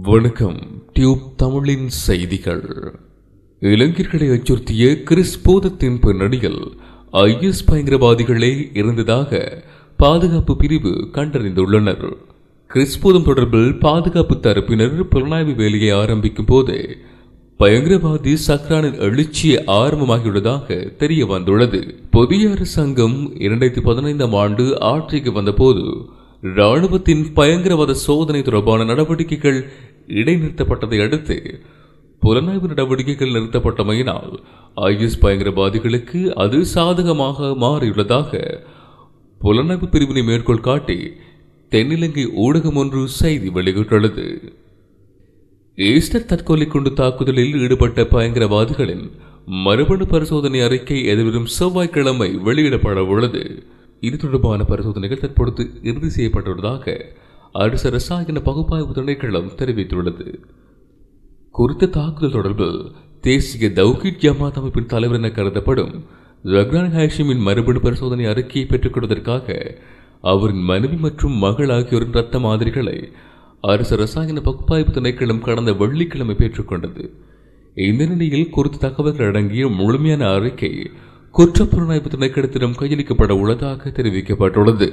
வணக்கம் டியூப் தமிழின் செய்திகள் இளைஞர்களை அச்சுறுத்திய கிறிஸ்போதத்தின் பின்னணியில் ஐஎஸ் பயங்கரவாதிகளே இருந்ததாக பாதுகாப்பு பிரிவு கண்டறிந்துள்ளனர் கிறிஸ்போதம் தொடர்பில் பாதுகாப்பு தரப்பினர் புலனாய்வு வேலையை ஆரம்பிக்கும் போது பயங்கரவாதி சக்ரானின் எழுச்சி ஆரம்பமாகியுள்ளதாக தெரிய வந்துள்ளது புதிய அரசாங்கம் இரண்டாயிரத்தி பதினைந்தாம் ஆண்டு ஆட்சிக்கு வந்தபோது ராணுவத்தின் பயங்கரவாத சோதனை தொடர்பான நடவடிக்கைகள் இடைநிறுத்தப்பட்டதை அடுத்து புலனாய்வு நடவடிக்கைகள் நிறுத்தப்பட்டமையினால் ஐஎஸ் பயங்கரவாதிகளுக்கு அது சாதகமாக மாறியுள்ளதாக புலனாய்வு பிரிவினை மேற்கோள் காட்டி தென்னிலங்கை ஊடகம் ஒன்று செய்தி வெளியிட்டுள்ளது ஈஸ்டர் தற்கொலை குண்டு தாக்குதலில் ஈடுபட்ட பயங்கரவாதிகளின் மரபணு பரிசோதனை அறிக்கை எதிர்வரும் செவ்வாய்க்கிழமை வெளியிடப்பட உள்ளது இது தொடர்பான பரிசோதனைகள் தற்பொழுது இறுதி செய்யப்பட்டுள்ளதாக அரசு ரசாயன பகுப்பாய்வு திணைக்களம் தெரிவித்துள்ளது குறித்த தாக்குதல் தொடர்பில் தேசிய தௌகிட் ஜமாத் அமைப்பின் தலைவர் என கருதப்படும் ஜக்ரான் ஹாஷிமின் மரபணு பரிசோதனை அறிக்கையை பெற்றுக் கொள்வதற்காக அவரின் மனைவி மற்றும் மகள் ஆகியோரின் ரத்த மாதிரிகளை அரசு ரசாயன பகுப்பாய்வு திணைக்களம் கடந்த வெள்ளிக்கிழமை பெற்றுக்கொண்டது இந்த நிலையில் குறித்த தகவல்கள் அடங்கிய முழுமையான அறிக்கை குற்றப்புலனாய்வு திணைக்களத்திடம் கையளிக்கப்பட உள்ளதாக தெரிவிக்கப்பட்டுள்ளது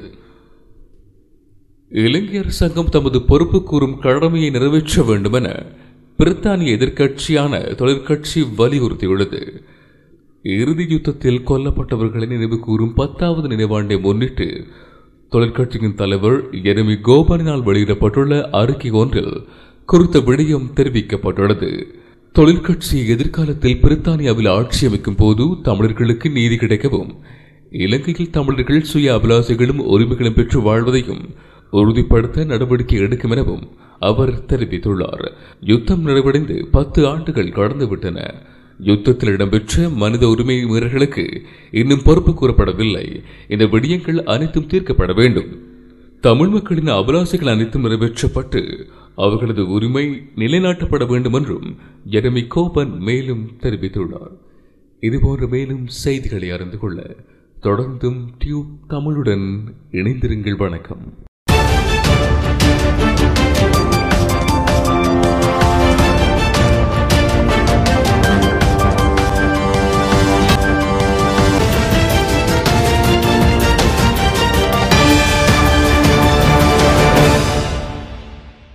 இலங்கை அரசாங்கம் தமது பொறுப்பு கூறும் கடமையை நிறைவேற்ற வேண்டும் என பிரித்தானிய எதிர்க்கட்சியான தொழிற்கட்சி வலியுறுத்தியுள்ளது இறுதி யுத்தத்தில் கொல்லப்பட்டவர்களை நினைவு கூறும் பத்தாவது நினைவாண்டை முன்னிட்டு தொழிற்கட்சியின் தலைவர் எருமி கோபாலினால் வெளியிடப்பட்டுள்ள அறிக்கை ஒன்றில் குறித்த விடயம் தெரிவிக்கப்பட்டுள்ளது தொழிற்கட்சி எதிர்காலத்தில் பிரித்தானியாவில் ஆட்சி அமைக்கும் போது தமிழர்களுக்கு நீதி கிடைக்கவும் இலங்கையில் தமிழர்கள் சுய அபிலாசைகளும் உரிமைகளும் பெற்று வாழ்வதையும் உறுதிப்படுத்த நடவடிக்கை எடுக்கும் எனவும் அவர் தெரிவித்துள்ளார் யுத்தம் நிறைவடைந்து பத்து ஆண்டுகள் கடந்துவிட்டன யுத்தத்தில் இடம்பெற்ற மனித உரிமை மீறல்களுக்கு இன்னும் பொறுப்பு கூறப்படவில்லை இந்த விடயங்கள் அனைத்தும் தீர்க்கப்பட வேண்டும் தமிழ் மக்களின் அபிலாசைகள் அனைத்தும் நிறைவேற்றப்பட்டு அவர்களது உரிமை நிலைநாட்டப்பட வேண்டும் என்றும் ஜெரமி கோபன் மேலும் தெரிவித்துள்ளார் இதுபோன்ற மேலும் செய்திகளை அறிந்து கொள்ள தொடர்ந்தும் டியூப் தமிழுடன் இணைந்திருங்கள் வணக்கம்